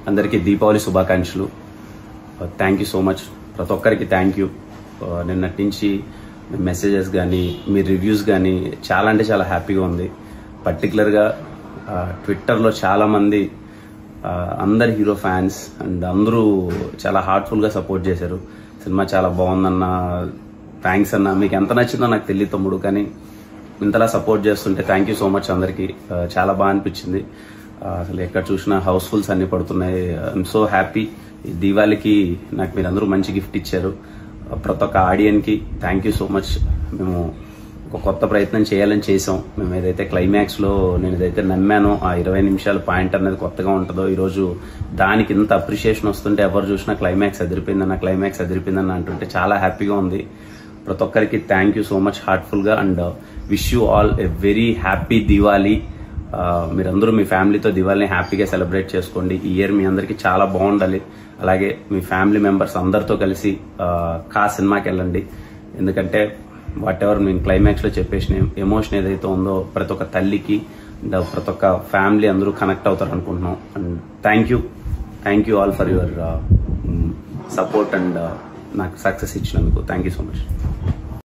అందరికీ దీపావళి శుభాకాంక్షలు thank you so much ప్రతి ఒక్కరికి థ్యాంక్ యూ నిన్నటి నుంచి మీ మెసేజెస్ కానీ మీ రివ్యూస్ కానీ చాలా అంటే చాలా హ్యాపీగా ఉంది పర్టికులర్గా ట్విట్టర్లో చాలామంది ఆ, అందరు హీరో ఫ్యాన్స్ అండ్ అందరూ చాలా హార్ట్ఫుల్గా సపోర్ట్ చేశారు సినిమా చాలా బాగుందన్న థ్యాంక్స్ అన్న మీకు ఎంత నచ్చిందో నాకు తెలియదు తమ్ముడు కానీ ఇంతలా సపోర్ట్ చేస్తుంటే థ్యాంక్ యూ సో మచ్ అందరికి చాలా బాగా అనిపించింది ఆ, అసలు ఎక్కడ చూసినా హౌస్ఫుల్స్ అన్ని పడుతున్నాయి ఐఎమ్ సో హ్యాపీ దీవాళికి నాకు మీరు అందరూ మంచి గిఫ్ట్ ఇచ్చారు ఆ, ప్రతి ఒక్క ఆడియన్కి థ్యాంక్ యూ సో మచ్ మేము ఒక కొత్త ప్రయత్నం చేయాలని చేసాం మేము ఏదైతే క్లైమాక్స్ లో నేను ఏదైతే నమ్మానో ఆ ఇరవై నిమిషాల పాయింట్ అనేది కొత్తగా ఉంటుందో ఈ రోజు దానికి ఇంత అప్రిషియేషన్ వస్తుంటే ఎవరు చూసినా క్లైమాక్స్ అదిరిపోయిందన్న క్లైమాక్స్ అదిరిపోయిందన్న అంటుంటే చాలా హ్యాపీగా ఉంది ప్రతి ఒక్కరికి thank you so much heartful గా and wish you all a very happy Diwali ఆ, మీరందరూ మీ ఫ్యామిలీతో దివాళీని హ్యాపీగా సెలబ్రేట్ చేసుకోండి ఈ ఇయర్ మీ అందరికీ చాలా బాగుండాలి అలాగే మీ ఫ్యామిలీ మెంబర్స్ అందరితో కలిసి ఆ, కా సినిమాకి వెళ్ళండి ఎందుకంటే వాట్ ఎవర్ నేను క్లైమాక్స్ లో చెప్పేసిన ఎమోషన్ ఏదైతే ఉందో ప్రతి ఒక్క తల్లికి and ప్రతి ఒక్క ఫ్యామిలీ అందరూ కనెక్ట్ అవుతారు అనుకుంటున్నాం and thank you thank you all for your support and నాకు సక్సెస్ ఇచ్చినందుకు థ్యాంక్ యూ సో మచ్